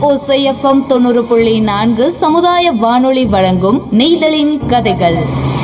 ஓசைஎஃப்எம் தொண்ணூறு புள்ளி நான்கு சமுதாய வானொலி வழங்கும் நெய்தலின் கதைகள்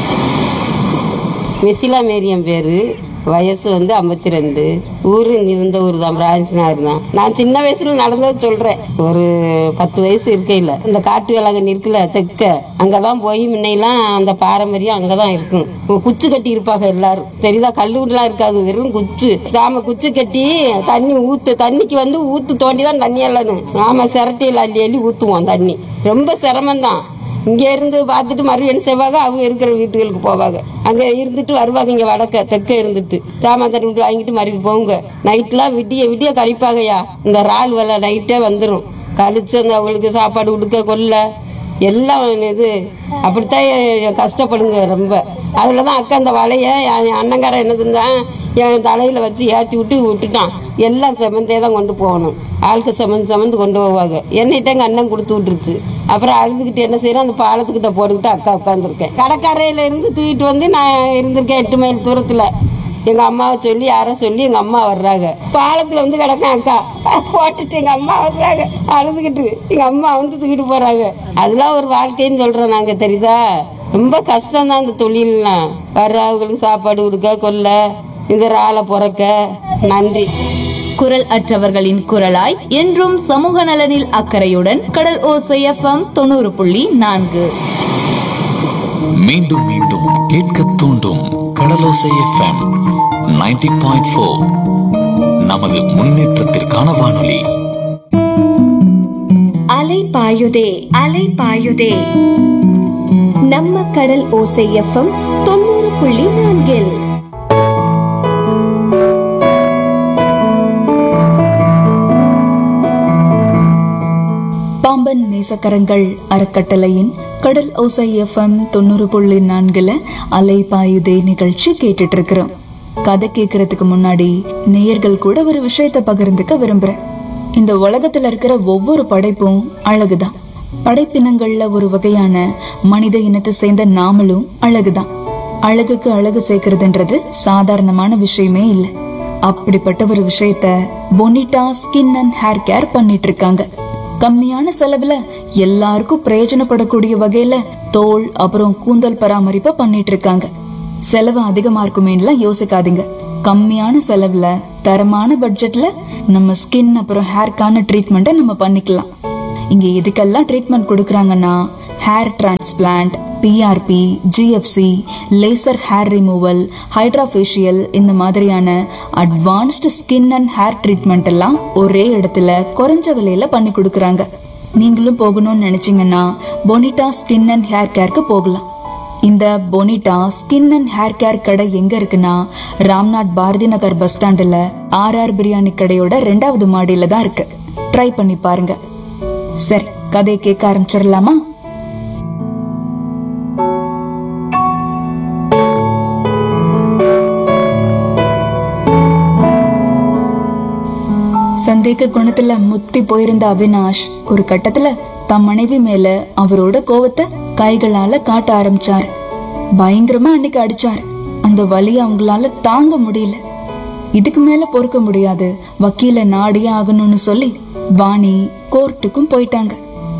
மிசிலா மேரியம் பேரு வயசு வந்து ஐம்பத்தி ரெண்டு ஊரு இருந்த ஊர் தான் பிரான்சினார் தான் நான் சின்ன வயசுல நடந்ததை சொல்றேன் ஒரு பத்து வயசு இருக்கையில் இந்த காட்டு வேளாங்கண்ணி இருக்குல்ல தெக்க அங்கதான் போய் முன்னையெல்லாம் அந்த பாரம்பரியம் அங்கதான் இருக்கும் கு- குச்சி கட்டி இருப்பாங்க எல்லாரும் தெரியுதா கல்லூரிலாம் இருக்காது வெறும் குச்சு நாம குச்சி கட்டி தண்ணி ஊத்து தண்ணிக்கு வந்து ஊத்து தோண்டி தான் தண்ணி எல்லாம் நாம சிரட்டையில் அள்ளி அள்ளி ஊத்துவோம் தண்ணி ரொம்ப சிரமம் தான் இங்க இருந்து பார்த்துட்டு மறுபடியும் என்ன செய்வாங்க அவங்க இருக்கிற வீட்டுகளுக்கு போவாங்க அங்க இருந்துட்டு வருவாங்க இங்க வடக்க தெற்க இருந்துட்டு சாமான் தண்ணி விட்டு வாங்கிட்டு மறுபடியும் போங்க நைட்லாம் விடிய விடிய கழிப்பாங்கய்யா இந்த இறால் வேலை நைட்டே வந்துடும் கழிச்சு அந்த அவங்களுக்கு சாப்பாடு கொடுக்க கொல்ல எல்லாம் இது அப்படித்தான் எ- கஷ்டப்படுங்க ரொம்ப அதில் தான் அக்கா அந்த வலைய என் அண்ணங்காரன் என்ன செஞ்சான் என் தலையில் வச்சு ஏற்றி விட்டு விட்டுட்டான் எல்லாம் செமந்தே தான் கொண்டு போகணும் ஆளுக்கு செமந்து செமந்து கொண்டு போவாங்க என்னிட்ட எங்கள் அண்ணன் கொடுத்து விட்டுருச்சு அப்புறம் அழுதுகிட்டு என்ன செய்யறோம் அந்த பாலத்துக்கிட்ட போட்டுக்கிட்டு அக்கா உட்காந்துருக்கேன் கடற்கரையில இருந்து தூக்கிட்டு வந்து நான் இருந்திருக்கேன் எட்டு மைல் தூரத்தில் எங்க அம்மாவை சொல்லி யாரோ சொல்லி எங்க அம்மா வர்றாங்க பாலத்துல வந்து கிடக்கேன் அக்கா போட்டுட்டு எங்க அம்மா வர்றாங்க அழுதுகிட்டு எங்க அம்மா வந்து தூக்கிட்டு போறாங்க அதெல்லாம் ஒரு வாழ்க்கைன்னு சொல்றோம் நாங்க தெரியுதா ரொம்ப கஷ்டம் தான் இந்த தொழில்லாம் வர்றவங்களுக்கு சாப்பாடு கொடுக்க கொல்ல இந்த ராலை பிறக்க நன்றி குரல் அற்றவர்களின் குரலாய் என்றும் சமூக நலனில் அக்கறையுடன் கடல் ஓசைஎஃப்எம் தொண்ணூறு புள்ளி நான்கு மீண்டும் மீண்டும் கேட்க தூண்டும் கடலோசை எஃப்எம் 90.4 பாயிண்ட் ஃபோர் நமது முன்னேற்றத்திற்கான வானொலி அலை பாயுதே அலை பாயுதே நம்ம கடல் ஓசை எஃப்எம் தொண்ணூறு புள்ளி நான்கில் பாம்பன் நேசக்கரங்கள் அறக்கட்டளையின் கடல் ஓசை எஃப்எம் தொண்ணூறு புள்ளி நான்குல அலை பாயுதே நிகழ்ச்சி கேட்டுட்டு இருக்கிறோம் கதை கேட்கறதுக்கு முன்னாடி நேயர்கள் கூட ஒரு விஷயத்த பகிர்ந்துக்க விரும்புறேன் இந்த உலகத்துல இருக்கிற ஒவ்வொரு படைப்பும் அழகுதான் படைப்பினங்கள்ல ஒரு வகையான மனித இனத்தை சேர்ந்த நாமளும் அழகுதான் அழகுக்கு அழகு சேர்க்கறதுன்றது சாதாரணமான விஷயமே இல்லை அப்படிப்பட்ட ஒரு விஷயத்த Bonita skin and hair care பண்ணிட்டு இருக்காங்க கம்மியான செலவுல எல்லாருக்கும் பிரயோஜனப்படக்கூடிய வகையில தோல் அப்புறம் கூந்தல் பராமரிப்பை பண்ணிட்டு இருக்காங்க செலவு அதிகமா இருக்குமேன்னுலாம் யோசிக்காதீங்க கம்மியான செலவுல தரமான பட்ஜெட்ல நம்ம ஸ்கின் அப்புறம் ஹேர்க்கான ட்ரீட்மெண்ட்டை நம்ம பண்ணிக்கலாம் இங்க எதுக்கெல்லாம் ட்ரீட்மெண்ட் கொடுக்கறாங்கன்னா hair transplant PRP GFC laser hair removal hydrafacial இந்த மாதிரியான advanced skin and hair treatment எல்லாம் ஒரே இடத்துல குறைஞ்ச விலையில பண்ணி கொடுக்கறாங்க நீங்களும் போகணும்னு நினைச்சீங்கன்னா பொனிட்டா ஸ்கின் அண்ட் ஹேர் கேருக்கு போகலாம் இந்த Bonita skin and hair care கடை எங்க இருக்குன்னா ராம்நாத் பாரதி நகர் பஸ் ஸ்டாண்டுல ஆர் ஆர் பிரியாணி கடையோட ரெண்டாவது மாடியில தான் இருக்கு ட்ரை பண்ணி பாருங்க சரி கதையை கேட்க ஆரம்பிச்சிடலாமா சந்தேக குணத்துல முத்தி போயிருந்த அவினாஷ் ஒரு கட்டத்துல தம் மனைவி மேல அவரோட கோவத்தை கைகளால காட்ட ஆரம்பிச்சாரு பயங்கரமா அன்னைக்கு அடிச்சாரு அந்த வலி அவங்களால தாங்க முடியல இதுக்கு மேல பொறுக்க முடியாது வக்கீல நாடியே ஆகணும்னு சொல்லி வாணி கோர்ட்டுக்கும் போயிட்டாங்க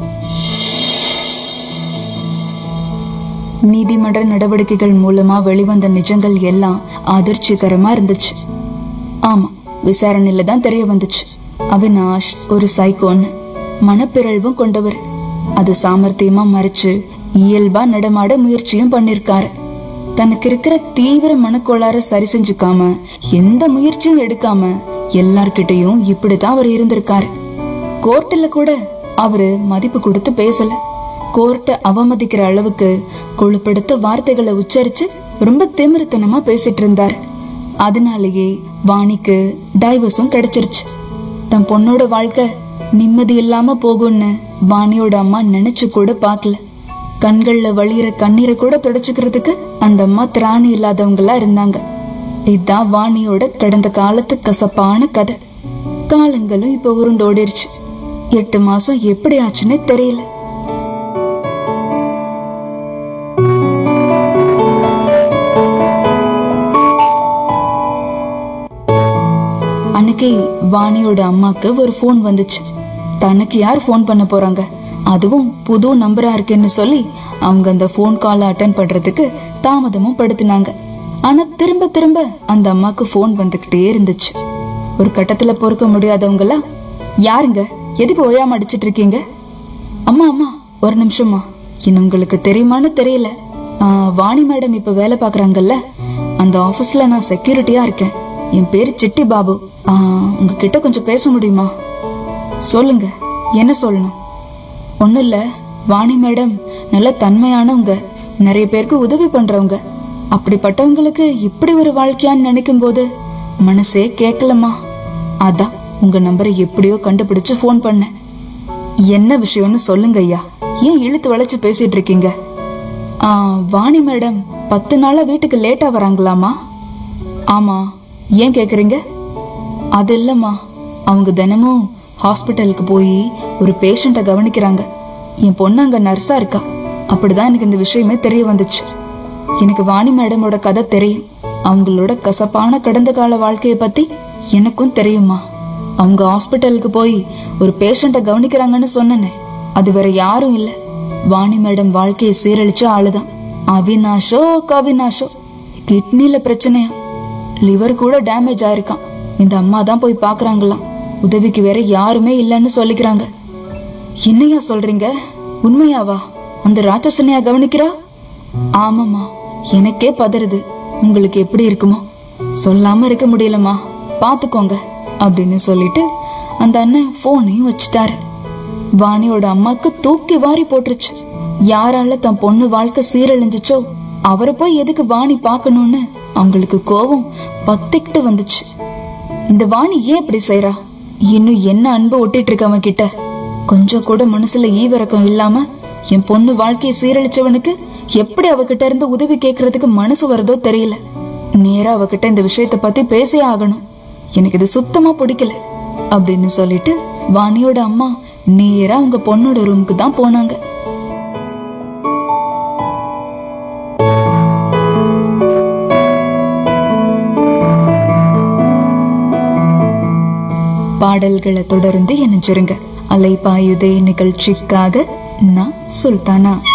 நீதிமன்ற நடவடிக்கைகள் மூலமா வெளிவந்த நிஜங்கள் எல்லாம் அதிர்ச்சிகரமா இருந்துச்சு ஆமா விசாரணையில தான் தெரிய வந்துச்சு அவினாஷ் ஒரு சைக்கோன்னு மனப்பிறழ்வும் கொண்டவர் அது சாமர்த்தியமா மறைச்சு இயல்பா நடமாட முயற்சியும் பண்ணிருக்காரு தனக்கு இருக்கிற தீவிர மனக்கோளாற சரி செஞ்சுக்காம எந்த முயற்சியும் எடுக்காம எல்லார்கிட்டயும் இப்படிதான் அவர் இருந்திருக்காரு கோர்ட்டுல கூட அவரு மதிப்பு கொடுத்து பேசல கோர்ட்டை அவமதிக்கிற அளவுக்கு கொழுப்படுத்த வார்த்தைகளை உச்சரிச்சு ரொம்ப திமிருத்தனமா பேசிட்டு இருந்தாரு அதனாலேயே வாணிக்கு டைவர்ஸும் கிடைச்சிருச்சு தன் பொண்ணோட வாழ்க்கை நிம்மதி இல்லாம போகும்னு வாணியோட அம்மா நினைச்சு கூட பார்க்கல கண்கள்ல வழியிற கண்ணீரை கூட தொடச்சுக்கிறதுக்கு அந்த அம்மா திராணி இல்லாதவங்களா இருந்தாங்க இதுதான் வாணியோட கடந்த காலத்து கசப்பான கதை காலங்களும் இப்ப உருண்டோடிருச்சு எட்டு மாசம் எப்படி ஆச்சுன்னே தெரியல அன்னைக்கு வாணியோட அம்மாக்கு ஒரு ஃபோன் வந்துச்சு தனக்கு யார் ஃபோன் பண்ண போறாங்க அதுவும் புது நம்பரா இருக்குன்னு சொல்லி அவங்க அந்த ஃபோன் காலை அட்டன் பண்றதுக்கு தாமதமும் படுத்தினாங்க ஆனா திரும்ப திரும்ப அந்த அம்மாக்கு ஃபோன் வந்துகிட்டே இருந்துச்சு ஒரு கட்டத்துல பொறுக்க முடியாதவங்களா யாருங்க எதுக்கு ஓயாம அடிச்சிட்டு இருக்கீங்க அம்மா அம்மா ஒரு நிமிஷமா இன்னும் உங்களுக்கு தெரியுமான்னு தெரியல ஆ, வாணி மேடம் இப்ப வேலை பாக்குறாங்கல்ல அந்த ஆபீஸ்ல நான் செக்யூரிட்டியா இருக்கேன் என் பேரு சிட்டி பாபு ஆ, உங்ககிட்ட கொஞ்சம் பேச முடியுமா சொல்லுங்க என்ன சொல்லணும் ஒண்ணும் இல்ல வாணி மேடம் நல்ல தன்மையானவங்க நிறைய பேருக்கு உதவி பண்றவங்க அப்படிப்பட்டவங்களுக்கு இப்படி ஒரு வாழ்க்கையான்னு நினைக்கும் போது மனசே கேட்கலமா அதான் உங்க நம்பரை எப்படியோ கண்டுபிடிச்சு ஃபோன் பண்ணேன் என்ன விஷயம்னு சொல்லுங்க ஐயா ஏன் இழுத்து வளைச்சு பேசிட்டு இருக்கீங்க ஆ, வாணி மேடம் பத்து நாளா வீட்டுக்கு லேட்டா வராங்களாமா ஆமா ஏன் கேக்குறீங்க அது இல்லம்மா அவங்க தினமும் ஹாஸ்பிட்டலுக்கு போய் ஒரு பேஷண்ட்டை கவனிக்கிறாங்க என் பொண்ணு அங்க நர்ஸா இருக்கா அப்படிதான் எனக்கு இந்த விஷயமே தெரிய வந்துச்சு எனக்கு வாணி மேடமோட கதை தெரியும் அவங்களோட கசப்பான கடந்த கால வாழ்க்கைய பத்தி எனக்கும் தெரியுமா அவங்க ஹாஸ்பிட்டலுக்கு போய் ஒரு பேஷண்ட்டை கவனிக்கிறாங்கன்னு சொன்னனே அது வேற யாரும் இல்ல வாணி மேடம் வாழ்க்கையை சீரழிச்ச ஆளுதான் அவினாஷோ கவினாஷோ கிட்னில பிரச்சனையா லிவர் கூட டேமேஜ் ஆயிருக்கான் இந்த அம்மா தான் போய் பாக்குறாங்களாம் உதவிக்கு வேற யாருமே இல்லைன்னு சொல்லிக்கிறாங்க என்னையா சொல்றீங்க உண்மையாவா அந்த ராட்சசனையா கவனிக்கிறா ஆமாம்மா எனக்கே பதறுது உங்களுக்கு எப்படி இருக்குமோ சொல்லாம இருக்க முடியலம்மா பாத்துக்கோங்க அப்படின்னு சொல்லிட்டு அந்த அண்ணன் போனையும் வச்சுட்டாரு வாணியோட அம்மாக்கு தூக்கி வாரி போட்டுருச்சு யாரால தன் பொண்ணு வாழ்க்கை சீரழிஞ்சுச்சோ அவரை போய் எதுக்கு வாணி பார்க்கணும்னு அவங்களுக்கு கோபம் பத்திக்கிட்டு வந்துச்சு இந்த வாணி ஏன் இப்படி செய்றா இன்னும் என்ன அன்பு ஒட்டிட்டு இருக்க அவன் கிட்ட கொஞ்சம் கூட மனசுல ஈவிரக்கம் இல்லாம என் பொண்ணு வாழ்க்கையை சீரழிச்சவனுக்கு எப்படி அவகிட்ட இருந்து உதவி கேட்கறதுக்கு மனசு வருதோ தெரியல நேரா அவகிட்ட இந்த விஷயத்த பத்தி பேசே ஆகணும் எனக்கு இது சுத்தமா பிடிக்கல அப்படின்னு சொல்லிட்டு வாணியோட அம்மா நேரா அவங்க பொண்ணோட ரூமுக்கு தான் போனாங்க பாடல்களை தொடர்ந்து இணைஞ்சிருங்க அலைப்பாயுதே நிகழ்ச்சிக்காக நான் சுல்தானா